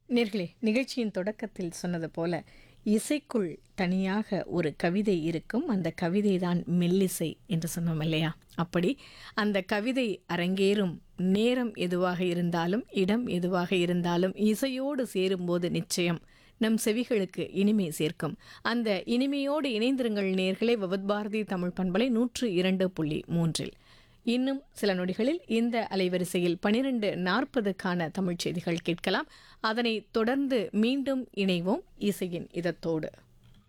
நேர்களே நிகழ்ச்சியின் தொடக்கத்தில் சொன்னது போல இசைக்குள் தனியாக ஒரு கவிதை இருக்கும் அந்த கவிதை தான் மெல்லிசை என்று சொன்னோம் இல்லையா அப்படி அந்த கவிதை அரங்கேறும் நேரம் எதுவாக இருந்தாலும் இடம் எதுவாக இருந்தாலும் இசையோடு சேரும்போது நிச்சயம் நம் செவிகளுக்கு இனிமை சேர்க்கும் அந்த இனிமையோடு இணைந்திருங்கள் நேர்களே விவத்பாரதி தமிழ் பண்பலை நூற்று இரண்டு புள்ளி மூன்றில் இன்னும் சில நொடிகளில் இந்த அலைவரிசையில் பனிரெண்டு நாற்பதுக்கான தமிழ்ச் செய்திகள் கேட்கலாம் அதனை தொடர்ந்து மீண்டும் இணைவோம் இசையின் இதத்தோடு